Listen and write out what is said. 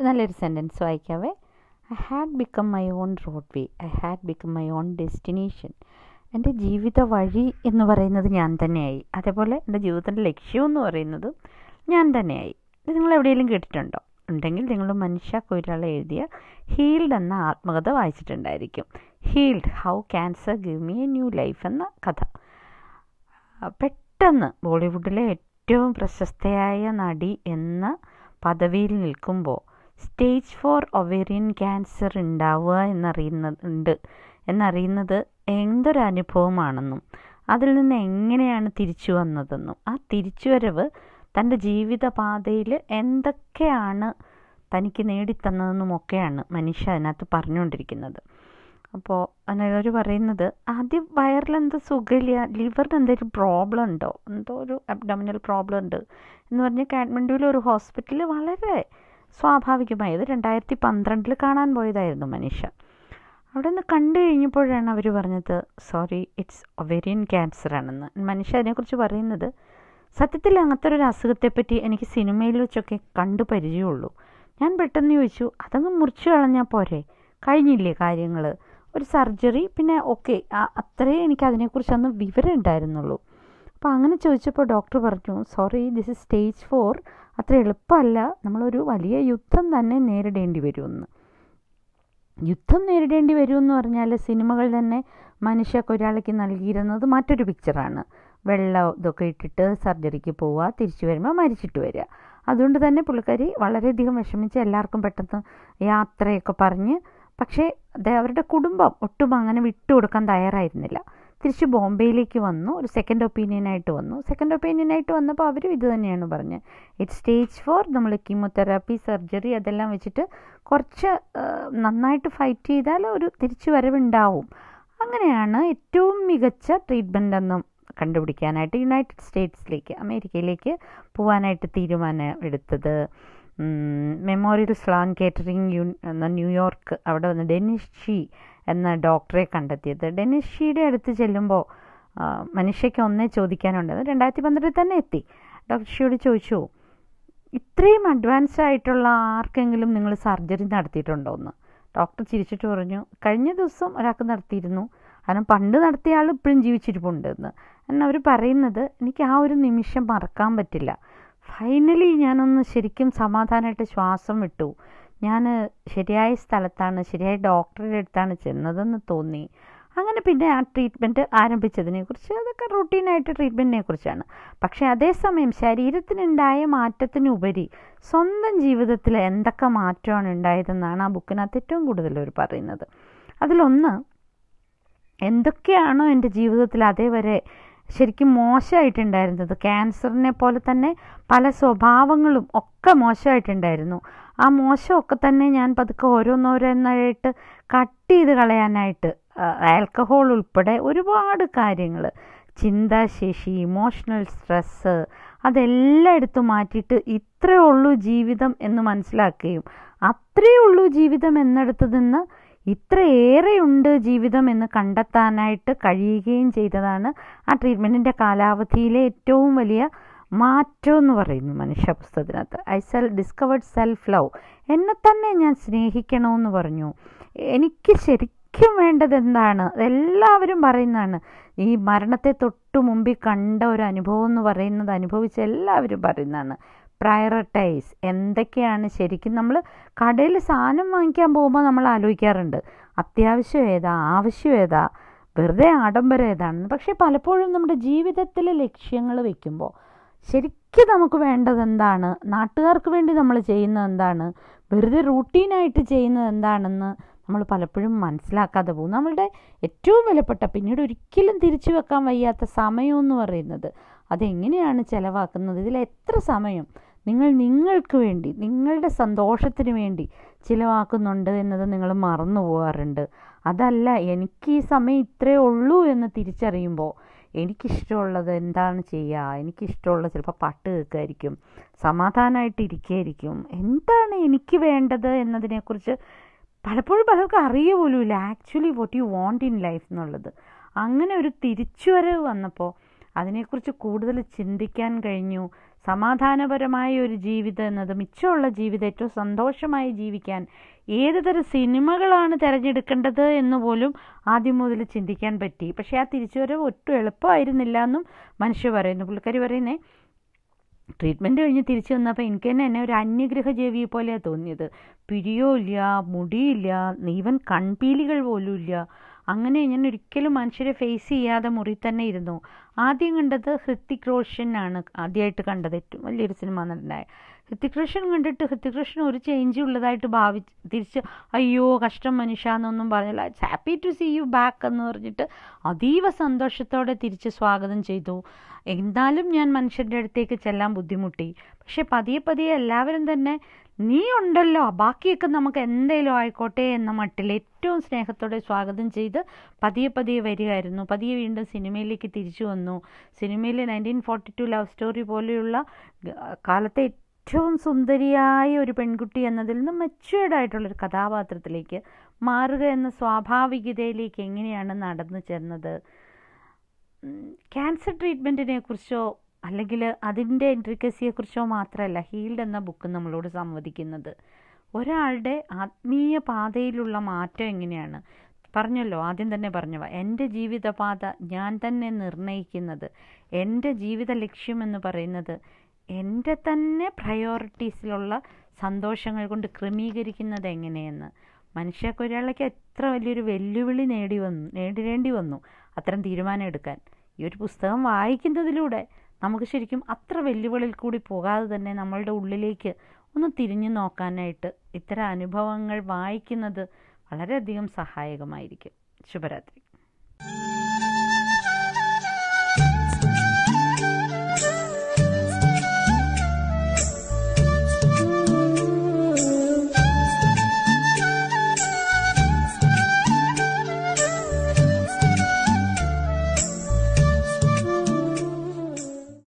നല്ലൊരു സെൻറ്റൻസ് വായിക്കാവേ I had become my own road way I had become my own destination എൻ്റെ ജീവിത വഴി എന്ന് പറയുന്നത് ഞാൻ തന്നെയായി അതേപോലെ എൻ്റെ ജീവിതത്തിൻ്റെ ലക്ഷ്യം എന്ന് പറയുന്നത് ഞാൻ തന്നെയായി ഇത് നിങ്ങൾ എവിടെയെങ്കിലും കേട്ടിട്ടുണ്ടോ ഉണ്ടെങ്കിൽ നിങ്ങൾ മനുഷ്യ കൊയ്രാള എഴുതിയ ഹീൽഡ് എന്ന ആത്മകഥ വായിച്ചിട്ടുണ്ടായിരിക്കും healed how cancer give me a new life എന്ന കഥ പെട്ടെന്ന് ബോളിവുഡിലെ ഏറ്റവും പ്രശസ്തയായ നടി എന്ന പദവിയിൽ നിൽക്കുമ്പോൾ സ്റ്റേജ് ഫോർ ഒവേറിയൻ ക്യാൻസർ ഉണ്ടാവുക എന്നറിയുന്നുണ്ട് എന്നറിയുന്നത് എന്തൊരു അനുഭവമാണെന്നും അതിൽ നിന്ന് എങ്ങനെയാണ് തിരിച്ചു വന്നതെന്നും ആ തിരിച്ചുവരവ് തൻ്റെ ജീവിതപാതയിൽ എന്തൊക്കെയാണ് തനിക്ക് നേടിത്തന്നതെന്നുമൊക്കെയാണ് മനുഷ്യ അതിനകത്ത് പറഞ്ഞുകൊണ്ടിരിക്കുന്നത് അപ്പോൾ അവർ പറയുന്നത് ആദ്യം വയറിലെന്തോ സുഖമില്ല ലിവറിന് എന്തെങ്കിലും പ്രോബ്ലം ഉണ്ടോ എന്തോ ഒരു അബ്ഡമിനൽ പ്രോബ്ലം ഉണ്ട് എന്ന് പറഞ്ഞ് കാഠ്മണ്ഡുവിലെ ഒരു ഹോസ്പിറ്റലിൽ വളരെ സ്വാഭാവികമായത് രണ്ടായിരത്തി പന്ത്രണ്ടിൽ കാണാൻ പോയതായിരുന്നു മനുഷ്യ അവിടെ നിന്ന് കണ്ടു കഴിഞ്ഞപ്പോഴാണ് അവർ പറഞ്ഞത് സോറി ഇറ്റ്സ് ഒവേരിയൻ ക്യാൻസർ ആണെന്ന് മനുഷ്യ അതിനെക്കുറിച്ച് പറയുന്നത് സത്യത്തിൽ അങ്ങനത്തെ ഒരു അസുഖത്തെപ്പറ്റി എനിക്ക് സിനിമയിൽ വെച്ചൊക്കെ കണ്ടു പരിചയമുള്ളൂ ഞാൻ പെട്ടെന്ന് ചോദിച്ചു അതങ്ങ് മുറിച്ചു കളഞ്ഞാൽ പോരെ കഴിഞ്ഞില്ലേ കാര്യങ്ങൾ ഒരു സർജറി പിന്നെ ഓക്കെ അത്രേ എനിക്ക് അതിനെക്കുറിച്ച് അന്ന് വിവരം ഉണ്ടായിരുന്നുള്ളൂ അപ്പോൾ അങ്ങനെ ചോദിച്ചപ്പോൾ ഡോക്ടർ പറഞ്ഞു sorry this is stage four അത്ര എളുപ്പമല്ല നമ്മളൊരു വലിയ യുദ്ധം തന്നെ നേരിടേണ്ടി വരുമെന്ന് യുദ്ധം നേരിടേണ്ടി വരുമെന്ന് പറഞ്ഞാൽ സിനിമകൾ തന്നെ മനുഷ്യക്ക് ഒരാൾക്ക് നൽകിയിരുന്നത് മറ്റൊരു പിക്ചറാണ് വെള്ളം ഇതൊക്കെ ഇട്ടിട്ട് സർജറിക്ക് പോവുക തിരിച്ചു വരുമ്പോൾ മരിച്ചിട്ട് വരിക അതുകൊണ്ട് തന്നെ പുള്ളിക്കാരി വളരെയധികം വിഷമിച്ച് എല്ലാവർക്കും പെട്ടെന്ന് യാത്രയൊക്കെ പറഞ്ഞ് പക്ഷേ അവരുടെ കുടുംബം ഒട്ടും അങ്ങനെ വിട്ടുകൊടുക്കാൻ തയ്യാറായിരുന്നില്ല തിരിച്ച് ബോംബെയിലേക്ക് വന്നു ഒരു സെക്കൻഡ് ഒപ്പീനിയനായിട്ട് വന്നു സെക്കൻഡ് ഒപ്പീനിയനായിട്ട് വന്നപ്പോൾ അവരും ഇത് തന്നെയാണ് പറഞ്ഞത് ഇറ്റ് സ്റ്റേജ് ഫോർ നമ്മൾ കീമോതെറാപ്പി സർജറി അതെല്ലാം വെച്ചിട്ട് കുറച്ച് നന്നായിട്ട് ഫൈറ്റ് ചെയ്താൽ ഒരു തിരിച്ചു വരവുണ്ടാവും അങ്ങനെയാണ് ഏറ്റവും മികച്ച ട്രീറ്റ്മെൻ്റ് എന്നും കണ്ടുപിടിക്കാനായിട്ട് യുണൈറ്റഡ് സ്റ്റേറ്റ്സിലേക്ക് അമേരിക്കയിലേക്ക് പോകാനായിട്ട് തീരുമാനം എടുത്തത് മെമ്മോറിയൽ സ്ലാൻ കേറ്ററിംഗ് യു എന്ന ന്യൂയോർക്ക് അവിടെ വന്ന് ഡെനിഷ് ഷീ എന്ന ഡോക്ടറെ കണ്ടെത്തിയത് ഡെനിഷ് ഷീയുടെ അടുത്ത് ചെല്ലുമ്പോൾ മനുഷ്യയ്ക്ക് ഒന്നേ ചോദിക്കാനുണ്ട് രണ്ടായിരത്തി പന്ത്രണ്ടിൽ തന്നെ എത്തി ഡോക്ടർ ഷിയോട് ചോദിച്ചു ഇത്രയും അഡ്വാൻസ് ആയിട്ടുള്ള ആർക്കെങ്കിലും നിങ്ങൾ സർജറി നടത്തിയിട്ടുണ്ടോ എന്ന് ഡോക്ടർ ചിരിച്ചിട്ട് പറഞ്ഞു കഴിഞ്ഞ ദിവസം ഒരാൾക്ക് നടത്തിയിരുന്നു കാരണം പണ്ട് നടത്തിയ ആൾ ഇപ്പോഴും ജീവിച്ചിരിപ്പുണ്ട് എന്ന് എന്നാൽ അവർ പറയുന്നത് എനിക്ക് ആ ഒരു നിമിഷം മറക്കാൻ പറ്റില്ല ഫൈനലി ഞാനൊന്ന് ശരിക്കും സമാധാനമായിട്ട് ശ്വാസം വിട്ടു ഞാൻ ശരിയായ സ്ഥലത്താണ് ശരിയായ ഡോക്ടറുടെ അടുത്താണ് ചെന്നതെന്ന് തോന്നി അങ്ങനെ പിന്നെ ആ ട്രീറ്റ്മെൻറ്റ് ആരംഭിച്ചതിനെക്കുറിച്ച് അതൊക്കെ റൂട്ടീനായിട്ട് ട്രീറ്റ്മെൻറ്റിനെ കുറിച്ചാണ് പക്ഷേ അതേസമയം ശരീരത്തിനുണ്ടായ മാറ്റത്തിനുപരി സ്വന്തം ജീവിതത്തിൽ എന്തൊക്കെ മാറ്റമാണ് ഉണ്ടായതെന്നാണ് ആ ബുക്കിനകത്ത് ഏറ്റവും കൂടുതൽ അവർ പറയുന്നത് അതിലൊന്ന് എന്തൊക്കെയാണോ എൻ്റെ ജീവിതത്തിൽ അതേവരെ ശരിക്കും മോശമായിട്ടുണ്ടായിരുന്നത് ക്യാൻസറിനെ പോലെ തന്നെ പല സ്വഭാവങ്ങളും ഒക്കെ മോശമായിട്ടുണ്ടായിരുന്നു ആ മോശമൊക്കെ തന്നെ ഞാൻ പതുക്കെ ഓരോന്നോരോന്നായിട്ട് കട്ട് ചെയ്ത് കളയാനായിട്ട് ആൽക്കഹോൾ ഉൾപ്പെടെ ഒരുപാട് കാര്യങ്ങൾ ചിന്താശേഷി ഇമോഷണൽ സ്ട്രെസ്സ് അതെല്ലാം എടുത്തു മാറ്റിയിട്ട് ഇത്രയേ ഉള്ളൂ ജീവിതം എന്ന് മനസ്സിലാക്കുകയും അത്രയേ ഉള്ളൂ ജീവിതം എന്നിടത്ത് നിന്ന് ഇത്രയേറെയുണ്ട് ജീവിതം എന്ന് കണ്ടെത്താനായിട്ട് കഴിയുകയും ചെയ്തതാണ് ആ ട്രീറ്റ്മെൻറ്റിൻ്റെ കാലാവധിയിലെ ഏറ്റവും വലിയ മാറ്റം എന്ന് പറയുന്നു മനുഷ്യ പുസ്തകത്തിനകത്ത് I self discovered self love എന്നെ തന്നെ ഞാൻ സ്നേഹിക്കണമെന്ന് പറഞ്ഞു എനിക്ക് ശരിക്കും വേണ്ടത് എന്താണ് എല്ലാവരും പറയുന്നതാണ് ഈ മരണത്തെ തൊട്ട് മുമ്പിൽ കണ്ട ഒരു അനുഭവം എന്ന് പറയുന്നത് അനുഭവിച്ച എല്ലാവരും പറയുന്നതാണ് പ്രയോറിറ്റൈസ് എന്തൊക്കെയാണ് ശരിക്കും നമ്മൾ കടയിൽ സാധനം വാങ്ങിക്കാൻ പോകുമ്പോൾ നമ്മൾ ആലോചിക്കാറുണ്ട് അത്യാവശ്യം ഏതാ ആവശ്യം ഏതാ വെറുതെ ആഡംബരം ഏതാണെന്ന് പക്ഷേ പലപ്പോഴും നമ്മുടെ ജീവിതത്തിലെ ലക്ഷ്യങ്ങൾ വെക്കുമ്പോൾ ശരിക്കും നമുക്ക് വേണ്ടത് എന്താണ് നാട്ടുകാർക്ക് വേണ്ടി നമ്മൾ ചെയ്യുന്നത് എന്താണ് വെറുതെ റൂട്ടീനായിട്ട് ചെയ്യുന്നത് എന്താണെന്ന് നമ്മൾ പലപ്പോഴും മനസ്സിലാക്കാതെ പോകും നമ്മളുടെ ഏറ്റവും വിലപ്പെട്ട പിന്നീട് ഒരിക്കലും തിരിച്ചു വെക്കാൻ വയ്യാത്ത സമയം എന്ന് പറയുന്നത് അതെങ്ങനെയാണ് ചിലവാക്കുന്നത് ഇതിൽ എത്ര സമയം നിങ്ങൾ നിങ്ങൾക്ക് വേണ്ടി നിങ്ങളുടെ സന്തോഷത്തിന് വേണ്ടി ചിലവാക്കുന്നുണ്ട് എന്നത് നിങ്ങൾ മറന്നു പോകാറുണ്ട് അതല്ല എനിക്ക് ഈ സമയം ഇത്രയേ ഉള്ളൂ എന്ന് തിരിച്ചറിയുമ്പോൾ എനിക്കിഷ്ടമുള്ളത് എന്താണ് ചെയ്യുക എനിക്കിഷ്ടമുള്ളത് ചിലപ്പോൾ പാട്ട് കേൾക്കുമായിരിക്കും സമാധാനമായിട്ട് ഇരിക്കുകയായിരിക്കും എന്താണ് എനിക്ക് വേണ്ടത് എന്നതിനെക്കുറിച്ച് പലപ്പോഴും പലർക്കും അറിയ പോലുമില്ല actually what you want in life എന്നുള്ളത് അങ്ങനെ ഒരു തിരിച്ചുവരവ് വന്നപ്പോൾ അതിനെക്കുറിച്ച് കൂടുതൽ ചിന്തിക്കാൻ കഴിഞ്ഞു സമാധാനപരമായ ഒരു ജീവിതം എന്നത് മിച്ചമുള്ള ജീവിതം ഏറ്റവും സന്തോഷമായി ജീവിക്കാൻ ഏത് തരം സിനിമകളാണ് തിരഞ്ഞെടുക്കേണ്ടത് എന്ന് പോലും ആദ്യം മുതൽ ചിന്തിക്കാൻ പറ്റി പക്ഷേ ആ തിരിച്ചുവരവ് ഒട്ടും എളുപ്പമായിരുന്നില്ല എന്നും മനുഷ്യ പറയുന്നു പുള്ളിക്കാരി പറയുന്നേ ട്രീറ്റ്മെൻറ്റ് കഴിഞ്ഞ് തിരിച്ചു വന്നപ്പോൾ എനിക്ക് തന്നെ എന്നെ ഒരു അന്യഗ്രഹ ജീവിയെ പോലെയാണ് തോന്നിയത് പിരിയോയില്ല മുടിയില്ല ഈവൻ കൺപീലികൾ പോലും ഇല്ല അങ്ങനെ ഞാൻ ഒരിക്കലും മനുഷ്യരെ ഫേസ് ചെയ്യാതെ മുറി തന്നെ ഇരുന്നു ആദ്യം കണ്ടത് ഹൃത്തിക് റോഷൻ ആണ് ആദ്യമായിട്ട് കണ്ടത് ഏറ്റവും വലിയൊരു സിനിമ നടനായ ഹൃത്തിക് റോഷൻ കണ്ടിട്ട് ഹൃത്തിക് റോഷൻ ഒരു ചേഞ്ച് ഉള്ളതായിട്ട് ഭാവിച്ച് തിരിച്ച് അയ്യോ കഷ്ടം മനുഷ്യ എന്നൊന്നും പറഞ്ഞില്ല it's happy to see you back എന്ന് പറഞ്ഞിട്ട് അതീവ സന്തോഷത്തോടെ തിരിച്ച് സ്വാഗതം ചെയ്തു എന്നാലും ഞാൻ മനുഷ്യരുടെ അടുത്തേക്ക് ചെല്ലാൻ ബുദ്ധിമുട്ടി പക്ഷെ പതിയെ പതിയെ എല്ലാവരും തന്നെ നീ ഉണ്ടല്ലോ ബാക്കിയൊക്കെ നമുക്ക് എന്തേലും ആയിക്കോട്ടെ എന്ന മട്ടിൽ ഏറ്റവും സ്നേഹത്തോടെ സ്വാഗതം ചെയ്ത് പതിയെ പതിയെ വരികയായിരുന്നു പതിയെ വീണ്ടും സിനിമയിലേക്ക് തിരിച്ചു വന്നു സിനിമയിലെ nineteen forty two love story പോലെയുള്ള കാലത്തെ ഏറ്റവും സുന്ദരിയായ ഒരു പെൺകുട്ടി എന്നതിൽ നിന്ന് മെച്ചുവേർഡ് ആയിട്ടുള്ളൊരു കഥാപാത്രത്തിലേക്ക് മാറുക എന്ന സ്വാഭാവികതയിലേക്ക് എങ്ങനെയാണ് നടന്നു ചെന്നത് ക്യാൻസർ ട്രീറ്റ്മെൻറ്റിനെ കുറിച്ചോ അല്ലെങ്കിൽ അതിൻ്റെ ഇൻട്രിക്കസിയെക്കുറിച്ചോ മാത്രമല്ല ഹീൽഡ് എന്ന ബുക്ക് നമ്മളോട് സംവദിക്കുന്നത് ഒരാളുടെ ആത്മീയ പാതയിലുള്ള മാറ്റം എങ്ങനെയാണ് പറഞ്ഞല്ലോ ആദ്യം തന്നെ പറഞ്ഞവ എൻ്റെ ജീവിതപാത ഞാൻ തന്നെ നിർണ്ണയിക്കുന്നത് എൻ്റെ ജീവിത ലക്ഷ്യം എന്ന് പറയുന്നത് എൻ്റെ തന്നെ പ്രയോറിറ്റീസിലുള്ള സന്തോഷങ്ങൾ കൊണ്ട് ക്രമീകരിക്കുന്നത് എങ്ങനെയെന്ന് മനുഷ്യക്കൊരാളേക്ക് എത്ര വലിയൊരു വെല്ലുവിളി നേടി വന്നു നേരിടേണ്ടി വന്നു അത്തരം തീരുമാനം എടുക്കാൻ ഈ ഒരു പുസ്തകം വായിക്കുന്നതിലൂടെ നമുക്ക് ശരിക്കും അത്ര വെല്ലുവിളിയിൽ കൂടി പോകാതെ തന്നെ നമ്മളുടെ ഉള്ളിലേക്ക് ഒന്ന് തിരിഞ്ഞു നോക്കാനായിട്ട് ഇത്തരം അനുഭവങ്ങൾ വായിക്കുന്നത് വളരെയധികം സഹായകമായിരിക്കും ശുഭരാത്രി